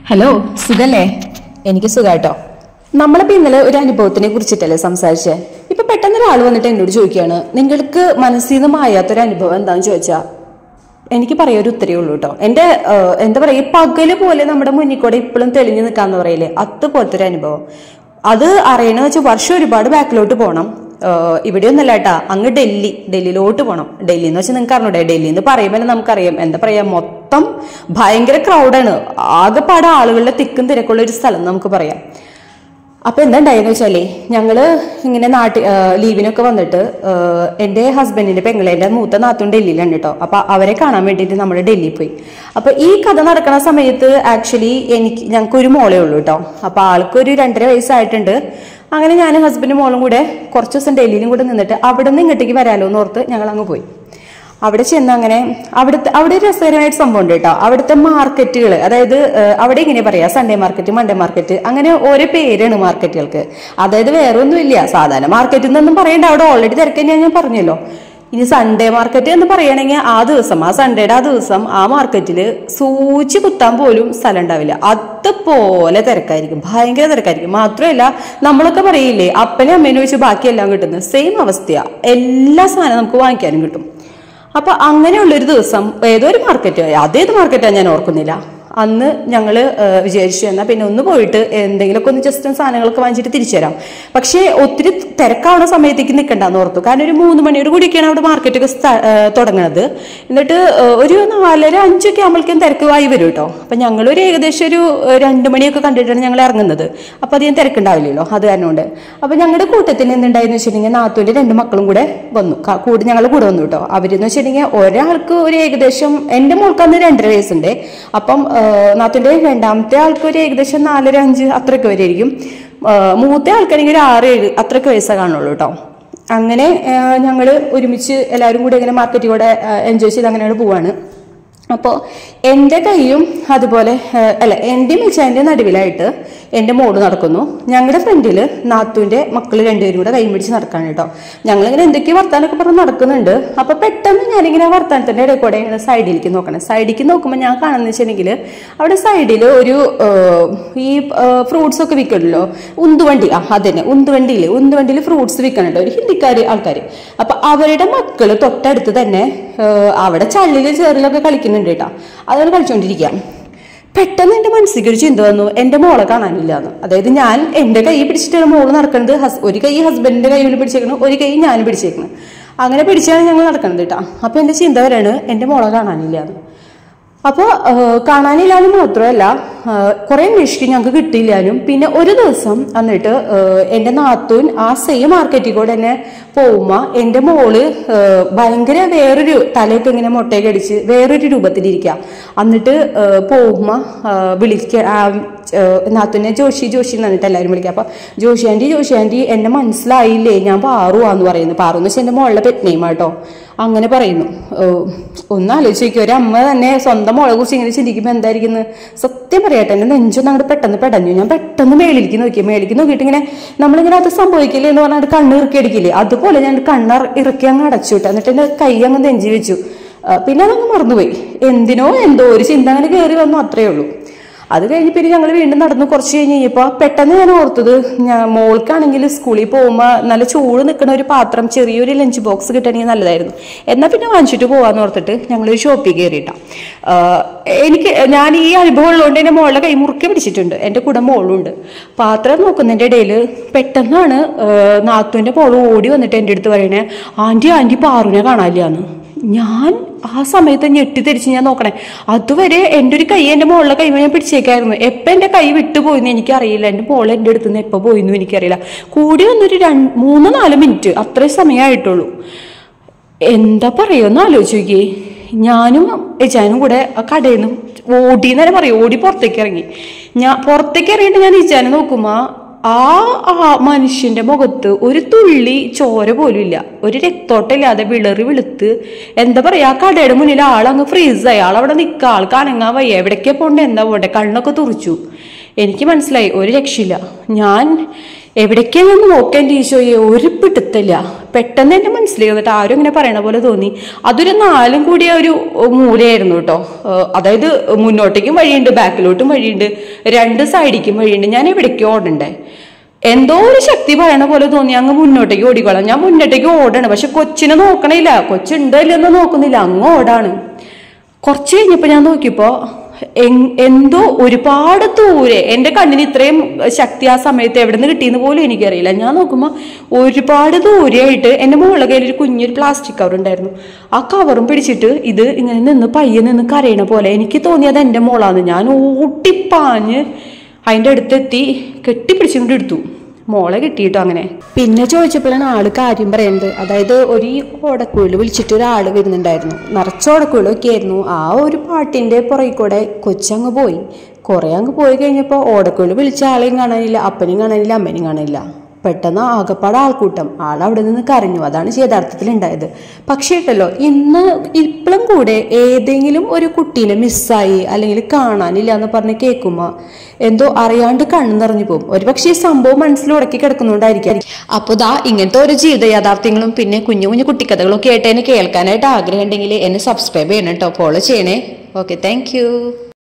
hello സുഖല്ലേ എനിക്ക് സുഖാട്ടോ നമ്മളിപ്പോ ഇന്നലെ ഒരു അനുഭവത്തിനെ കുറിച്ചിട്ടല്ലേ സംസാരിച്ചേ ഇപ്പൊ പെട്ടെന്ന് ഒരാൾ വന്നിട്ട് എന്നോട് ചോദിക്കുകയാണ് നിങ്ങൾക്ക് മനസ്സിൽ നിന്ന് മായാത്തൊരു അനുഭവം എന്താന്ന് ചോദിച്ചാ എനിക്ക് പറയാൻ ഒരു ഉത്തരേ ഉള്ളൂ കേട്ടോ എന്റെ ഏഹ്, എന്താ പറയാ ഈ പകല് പോലെ നമ്മുടെ മുന്നിൽ കൂടെ ഇപ്പോഴും തെളിഞ്ഞു നിൽക്കാന്ന് പറയില്ലേ അതുപോലത്തെ ഒരു അനുഭവം അത് അറിയണമെന്ന് വെച്ചാൽ വർഷം ഒരുപാട് ബാക്കിലോട്ട് പോകണം ഏഹ്, ഇവിടെയൊന്നല്ല കേട്ടാ അങ്ങ് ഡൽഹി ഡൽഹിയിലോട്ട് പോകണം ഡൽഹി എന്ന് വെച്ചാൽ നിങ്ങൾക്ക് അറിഞ്ഞൂടെ ഡൽഹി എന്ന് പറയുമ്പോൾ നമുക്കറിയാം എന്താ പറയാ മൊത്തം ഭയങ്കര ക്രൗഡാണ് ആകെപ്പാടെ ആളുകളുടെ തിക്കും തിരക്കുള്ള ഒരു സ്ഥലം നമുക്ക് പറയാം അപ്പൊ എന്താ ഉണ്ടായെന്ന് വെച്ചാലേ ഞങ്ങള് ഇങ്ങനെ നാട്ടിൽ ലീവിനൊക്കെ വന്നിട്ട് ഏഹ്, എന്റെ ഹസ്ബൻഡിന്റെ പെങ്ങളെ എന്റെ മൂത്ത നാത്തും ഡൽഹിയിലാണ് കേട്ടോ അപ്പൊ അവരെ കാണാൻ വേണ്ടിയിട്ട് നമ്മൾ ഡൽഹിയിൽ പോയി അപ്പൊ ഈ കഥ നടക്കുന്ന സമയത്ത് ആക്ച്വലി എനിക്ക് ഞങ്ങൾക്ക് ഒരു മോളേ ഉള്ളൂ കേട്ടോ അപ്പൊ ആൾക്ക് ഒരു രണ്ടര വയസ്സായിട്ടുണ്ട് അങ്ങനെ ഞാൻ ഹസ്ബൻഡും മോളും കൂടെ കുറച്ച് ദിവസം ഡൽഹിയിലും കൂടെ നിന്നിട്ട് അവിടെ നിന്ന് ഇങ്ങോട്ടേക്ക് വരാലോ എന്ന് ഓർത്ത് ഞങ്ങൾ അങ്ങ് പോയി അവിടെ ചെന്ന് അങ്ങനെ അവിടുത്തെ അവിടെ ഒരു രസകരമായിട്ട് സംഭവം ഉണ്ട് കേട്ടോ അവിടുത്തെ മാർക്കറ്റുകൾ അതായത് ഏഹ്, അവിടെ ഇങ്ങനെ പറയാ സൺഡേ മാർക്കറ്റ് മൺഡേ മാർക്കറ്റ് അങ്ങനെ ഓരോ പേരാണ് മാർക്കറ്റുകൾക്ക് അതായത് വേറെ ഒന്നുമില്ല സാധാരണ മാർക്കറ്റിൽ നിന്നൊന്നും പറയണ്ട അവിടെ ഓൾറെഡി തിരക്ക് തന്നെയാണ് ഞാൻ പറഞ്ഞല്ലോ ഇനി സൺഡേ മാർക്കറ്റ് എന്ന് പറയണെങ്കിൽ ആ ദിവസം ആ സൺഡേയുടെ ആ ദിവസം ആ മാർക്കറ്റിൽ സൂചി കുത്താൻ പോലും സ്ഥലം ഉണ്ടാവില്ല അതുപോലെ തിരക്കായിരിക്കും ഭയങ്കര തിരക്കായിരിക്കും മാത്രമല്ല നമ്മളൊക്കെ പറയില്ലേ അപ്പനെ അമ്മേനെ വെച്ച് ബാക്കിയെല്ലാം കിട്ടുന്നത് സെയിം അവസ്ഥയാ എല്ലാ സാധനവും നമുക്ക് വാങ്ങിക്കാനും കിട്ടും അപ്പൊ അങ്ങനെയുള്ള ഒരു ദിവസം ഏതോ ഒരു മാർക്കറ്റ് അതേത് മാർക്കറ്റാണ് ഞാൻ ഓർക്കുന്നില്ല അന്ന് ഞങ്ങൾ വിചാരിച്ചു എന്നാൽ പിന്നെ ഒന്ന് പോയിട്ട് എന്തെങ്കിലുമൊക്കെ ഒന്ന് ജസ്റ്റ് സാധനങ്ങളൊക്കെ വാങ്ങിച്ചിട്ട് തിരിച്ചു തരാം പക്ഷേ ഒത്തിരി തിരക്കാവുന്ന സമയത്തേക്ക് നിൽക്കണ്ടെന്ന് ഓർത്തു കാരണം ഒരു മൂന്ന് മണിയോട് കൂടിയൊക്കെയാണ് അവിടെ മാർക്കറ്റൊക്കെ തുടങ്ങുന്നത് എന്നിട്ട് ഏഹ്, ഒരു നാലര അഞ്ചൊക്കെ ആകുമ്പോഴേക്കും തിരക്കുമായി വരും കേട്ടോ അപ്പം ഞങ്ങളൊരു ഏകദേശം ഒരു ഏഹ്, രണ്ട് മണിയൊക്കെ കണ്ടിട്ടാണ് ഞങ്ങൾ ഇറങ്ങുന്നത് അപ്പം അധികം തിരക്കുണ്ടാവില്ലല്ലോ അത് കാരണം കൊണ്ട് അപ്പം ഞങ്ങളുടെ കൂട്ടത്തിൽ എന്തുണ്ടായെന്ന് വെച്ചിട്ടുണ്ടെങ്കിൽ നാത്തൂൻ്റെ രണ്ട് മക്കളും കൂടെ വന്നു ക- കൂടെ ഞങ്ങൾ കൂടെ വന്നു കേട്ടോ അവരെന്ന് വെച്ചിട്ടുണ്ടെങ്കിൽ ഒരാൾക്ക് ഒരു ഏകദേശം എൻ്റെ മോൾക്ക് അന്ന് രണ്ടര വയസ്സുണ്ട് അപ്പം ഏഹ്, നാത്തൂൻ്റെ രണ്ടാമത്തെ ആൾക്ക് ഒരു ഏകദേശം നാലര അഞ്ച് അത്രയൊക്കെ വരെയായിരിക്കും ഏഹ്, മൂത്ത ആൾക്കാണെങ്കിൽ ഒരു ആറ് ഏഴ് അത്രയൊക്കെ വയസ്സേ കാണുള്ളൂ കേട്ടോ അങ്ങനെ ഞങ്ങൾ ഒരുമിച്ച് എല്ലാവരും കൂടി ഇങ്ങനെ മാർക്കറ്റിൽ കൂടെ എൻജോയ് ചെയ്ത് അങ്ങനെ പോവാണ് അപ്പോൾ എൻ്റെ കൈയും അതുപോലെ ആ, അല്ല എൻ്റെ മിച്ചാൻ്റെ നടുവിലായിട്ട് എൻ്റെ മോള് നടക്കുന്നു ഞങ്ങളുടെ ഫ്രണ്ടിൽ നാത്തുവിൻ്റെ മക്കൾ രണ്ടുപേരും കൂടെ കൈ പിടിച്ച് നടക്കാണ് കേട്ടോ ഞങ്ങളിങ്ങനെ എന്തൊക്കെയോ വർത്താനൊക്കെ പറഞ്ഞ് നടക്കുന്നുണ്ട് അപ്പോൾ പെട്ടെന്ന് ഞാനിങ്ങനെ ആ വർത്താനത്തിൻ്റെ ഇടയിൽ കൂടെ ഇങ്ങനെ സൈഡിലേക്ക് നോക്കണം സൈഡിലേക്ക് നോക്കുമ്പോൾ ഞാൻ കാണുന്നത് വെച്ചിട്ടുണ്ടെങ്കിൽ അവിടെ സൈഡിൽ ഒരു ആ, ഈ ഫ്രൂട്ട്സ് ഒക്കെ വിൽക്കണല്ലോ ഉന്തുവണ്ടി ആ അതന്നെ ഉന്തുവണ്ടിയിൽ ഉന്തുവണ്ടിയിൽ ഫ്രൂട്ട്സ് വിൽക്കണുണ്ട് ഒരു ഹിന്ദിക്കാർ ആൾക്കാർ അപ്പൊ അവരുടെ മക്കള് തൊട്ടടുത്ത് തന്നെ ആ, അവിടെ ചള്ളില് ചേറിലൊക്കെ കളിക്കുന്നുണ്ട് കേട്ടോ അതാണ് കളിച്ചോണ്ടിരിക്കാം പെട്ടെന്ന് എന്റെ മനസ്സിലേക്ക് ഒരു ചിന്ത വന്നു എന്റെ മോളെ കാണാനില്ല എന്ന് അതായത് ഞാൻ എന്റെ കൈ പിടിച്ചിട്ടാണ് മോള് നടക്കുന്നത് ഹസ് ഒരു കൈ ഹസ്ബൻഡിന്റെ കയ്യിൽ പിടിച്ചേക്കണം ഒരു കൈ ഞാൻ പിടിച്ചേക്കണം അങ്ങനെ പിടിച്ചാണ് ഞങ്ങൾ നടക്കുന്നത് കേട്ടോ അപ്പൊ എന്റെ ചിന്ത വരാണ് എന്റെ മോളെ കാണാനില്ല എന്ന് അപ്പോൾ കാണാനില്ലാന്ന് മാത്രമല്ല കുറേ അന്വേഷിക്കും ഞങ്ങൾക്ക് കിട്ടിയില്ലാനും പിന്നെ ഒരു ദിവസം എന്നിട്ട് ഏഹ്, എൻ്റെ നാത്തൂൻ ആ സെയിം മാർക്കറ്റിൽ കൂടെ തന്നെ പോകുമ്പോൾ എൻ്റെ മോള് ഏഹ്, ഭയങ്കര വേറൊരു തലയൊക്കെ ഇങ്ങനെ മുട്ടയൊക്കെ അടിച്ച് വേറൊരു രൂപത്തിലിരിക്കുക എന്നിട്ട് പോകുമ്പോൾ വിളിക്ക ആ, ഏഹ്, നാത്തൂനെ ജോഷി ജോഷി എന്ന് പറഞ്ഞിട്ട് എല്ലാവരും വിളിക്കുക അപ്പോൾ ജോഷി ആൻറ്റി ജോഷി ആൻറ്റി എന്നെ മനസ്സിലായില്ലേ ഞാൻ പാറുവാന്ന് പറയുന്നു പാറു എന്ന് വെച്ചാൽ എൻ്റെ മോളുടെ പെറ്റ് നെയിം ആട്ടോ അങ്ങനെ പറയുന്നു ഏഹ് ഒന്ന് ആലോചിക്കുക ഒരു അമ്മ തന്നെ സ്വന്തം മോളെ കുറിച്ച് ഇങ്ങനെ ചിന്തിക്കുമ്പോൾ എന്തായിരിക്കുന്നത് സത്യം പറയട്ടെ എൻ്റെ നെഞ്ചൊന്നും അങ്ങോട്ട് പെട്ടെന്ന് പെടഞ്ഞു ഞാൻ പെട്ടെന്ന് മേളിലേക്ക് നോക്കി മേളിലേക്ക് നോക്കിയിട്ട് ഇങ്ങനെ നമ്മളിങ്ങനെ അത് സംഭവിക്കില്ലേ എന്ന് പറഞ്ഞാൽ കണ്ണ് ഇറുക്കി അടിക്കില്ലേ അതുപോലെ ഞാൻ കണ്ണ് ഇറുക്കി അങ്ങ് അടച്ചു വിട്ടു എന്നിട്ട് എൻ്റെ കൈ അങ്ങ് നെഞ്ചി വെച്ചു ആ, പിന്നെ അതങ്ങ് മറന്നുപോയി എന്തിനോ എന്തോ ഒരു ചിന്ത അങ്ങനെ കയറി വന്നു അത്രേ ഉള്ളൂ അത് കഴിഞ്ഞ് പിന്നെ ഞങ്ങൾ വീണ്ടും നടന്നു കുറച്ച് കഴിഞ്ഞ് കഴിഞ്ഞപ്പോൾ പെട്ടെന്ന് ഞാൻ ഓർത്തത് ഞാൻ മോൾക്കാണെങ്കിൽ സ്കൂളിൽ പോകുമ്പോൾ നല്ല ചൂട് നിൽക്കുന്ന ഒരു പാത്രം ചെറിയൊരു ലഞ്ച് ബോക്സ് കിട്ടണമെങ്കിൽ നല്ലതായിരുന്നു എന്നാൽ പിന്നെ വാങ്ങിച്ചിട്ട് പോകാമെന്ന് ഓർത്തിട്ട് ഞങ്ങളൊരു ഷോപ്പിൽ കയറിയിട്ടാ എനിക്ക് ഞാൻ ഈ അനുഭവം ഉള്ളതുകൊണ്ട് എൻ്റെ മോളുടെ കൈ മുറുക്കി പിടിച്ചിട്ടുണ്ട് എൻ്റെ കൂടെ മോളും ഉണ്ട് പാത്രം നോക്കുന്നതിൻ്റെ ഇടയിൽ പെട്ടെന്നാണ് നാത്തുവിൻ്റെ മോൾ ഓടി വന്നിട്ട് എൻ്റെ അടുത്ത് പറയണേ ആൻറ്റി ആൻറ്റി പാറുവിനെ കാണാനില്ലാന്ന് ഞാൻ ആ സമയത്ത് ഞെട്ടിത്തിരിച്ച് ഞാൻ നോക്കണേ അതുവരെ എൻ്റെ ഒരു കൈ എൻ്റെ മോളുടെ കൈ ഞാൻ പിടിച്ചേക്കായിരുന്നു എപ്പോൾ എൻ്റെ കൈ വിട്ടുപോയിന്ന് എനിക്കറിയില്ല എൻ്റെ മോൾ എൻ്റെ അടുത്ത് നിന്ന് എപ്പോൾ പോയിന്നും എനിക്കറിയില്ല കൂടി വന്നൊരു രണ്ട് മൂന്ന് നാല് മിനിറ്റ് അത്രയും സമയമായിട്ടുള്ളൂ എന്താ പറയുമെന്ന് ആലോചിച്ച് നോക്കിയേ ഞാനും എജാനും കൂടെ ആ കടയിൽ നിന്ന് ഓടി എന്ന് തന്നെ പറയും ഓടി പുറത്തേക്ക് ഇറങ്ങി ഞാൻ പുറത്തേക്ക് ഇറങ്ങിയിട്ട് ഞാൻ ഇജാനെ നോക്കുമ്പോൾ ആ ആ മനുഷ്യന്റെ മുഖത്ത് ഒരു തുള്ളി ചോര പോലും ഇല്ല ഒരു രക്തോട്ടമില്ലാതെ വിളറി വെളുത്ത് എന്താ പറയാ ആ കടയുടെ മുന്നിൽ ആളങ്ങ് ഫ്രീസായി ആളവിടെ നിൽക്കുക ആൾക്ക് അനങ്ങാൻ വയ്യ എവിടേക്കാ പോണ്ടേ എന്താ പോണ്ടേ കണ്ണൊക്കെ തുറിച്ചു എനിക്ക് മനസ്സിലായി ഒരു രക്ഷയില്ല ഞാൻ എവിടേക്കാണെന്ന് നോക്കാൻ ഈശോയെ ഒരു പിടുത്തില്ല പെട്ടെന്ന് എന്റെ മനസ്സിലേക്ക് വന്നിട്ട് ആരും ഇങ്ങനെ പറയണ പോലെ തോന്നി അതൊരു നാലും കൂടിയ ഒരു മൂലയായിരുന്നു കേട്ടോ ഏഹ് അതായത് മുന്നോട്ടേക്കും വഴിയുണ്ട് ബാക്കിലോട്ടും വഴിയുണ്ട് രണ്ട് സൈഡിലേക്കും വഴിയുണ്ട് ഞാൻ എവിടേക്കും ഓടണ്ടേ എന്തോ ഒരു ശക്തി പറയണ പോലെ തോന്നി അങ്ങ് മുന്നോട്ടേക്ക് ഓടിക്കോളാം ഞാൻ മുന്നോട്ടേക്ക് ഓടാണ് പക്ഷെ കൊച്ചിനെ നോക്കണില്ല കൊച്ചുണ്ടോ ഇല്ലെന്ന് നോക്കുന്നില്ല അങ്ങ് ഓടാണ് കുറച്ച് കഴിഞ്ഞപ്പോ ഞാൻ നോക്കിയപ്പോ എങ്- എന്തോ ഒരുപാട് ദൂരെ എന്റെ കണ്ണിന് ഇത്രയും ശക്തി ആ സമയത്ത് എവിടെ നിന്ന് കിട്ടിയെന്ന് പോലും എനിക്കറിയില്ല ഞാൻ നോക്കുമ്പോ ഒരുപാട് ദൂരെയായിട്ട് എന്റെ മുകളിലെ കയ്യിൽ ഒരു കുഞ്ഞൊരു പ്ലാസ്റ്റിക് കവർ ഉണ്ടായിരുന്നു ആ കവറും പിടിച്ചിട്ട് ഇത് ഇങ്ങനെ നിന്ന് പയ്യെ നിന്ന് കരയണ പോലെ എനിക്ക് തോന്നിയത് എന്റെ മോളാന്ന് ഞാൻ ഓട്ടിപ്പാഞ്ഞ് അതിന്റെ അടുത്തെത്തി കെട്ടിപ്പിടിച്ചുകൊണ്ട് എടുത്തു മോളെ കിട്ടിയിട്ടോ അങ്ങനെ പിന്നെ ചോദിച്ചപ്പോഴാണ് ആള് കാര്യം പറയുന്നത് അതായത് ഒരു ഓടക്കുഴൽ വിളിച്ചിട്ട് ഒരാൾ വരുന്നുണ്ടായിരുന്നു നിറച്ച ഓടക്കുഴലൊക്കെ ആയിരുന്നു ആ ഒരു പാട്ടിന്റെ പുറകെ കൂടെ കൊച്ചങ്ങ് പോയി കുറെ അങ്ങ് പോയി കഴിഞ്ഞപ്പോൾ ഓടക്കുഴൽ വിളിച്ച ആളെയും കാണാനില്ല അപ്പനെയും കാണാനില്ല അമ്മനെയും കാണാനില്ല പെട്ടെന്ന് ആകപ്പാട് ആൾക്കൂട്ടം ആൾ അവിടെ നിന്ന് കരഞ്ഞു അതാണ് യഥാർത്ഥത്തിൽ ഉണ്ടായത് പക്ഷേ ഉണ്ടല്ലോ ഇന്ന് ഇപ്പോഴും കൂടെ ഏതെങ്കിലും ഒരു കുട്ടീനെ മിസ്സായി അല്ലെങ്കിൽ കാണാനില്ല എന്ന് പറഞ്ഞ് കേൾക്കുമ്പോൾ എന്തോ അറിയാണ്ട് കണ്ണു നിറഞ്ഞു പോകും ഒരുപക്ഷെ ഈ സംഭവം മനസ്സിൽ ഉടക്കി കിടക്കുന്നുണ്ടായിരിക്കും അപ്പോൾ ദാ ഇങ്ങനത്തെ ഒരു ജീവിത യാഥാർത്ഥ്യങ്ങളും പിന്നെ കുഞ്ഞു കുഞ്ഞു കുട്ടിക്കഥകളും ഒക്കെ ആയിട്ട് എന്നെ കേൾക്കാനായിട്ട് ആഗ്രഹം ഉണ്ടെങ്കിൽ എന്നെ സബ്സ്ക്രൈബ് ചെയ്യണം കേട്ടോ ഫോളോ ചെയ്യണേ ഓക്കെ താങ്ക്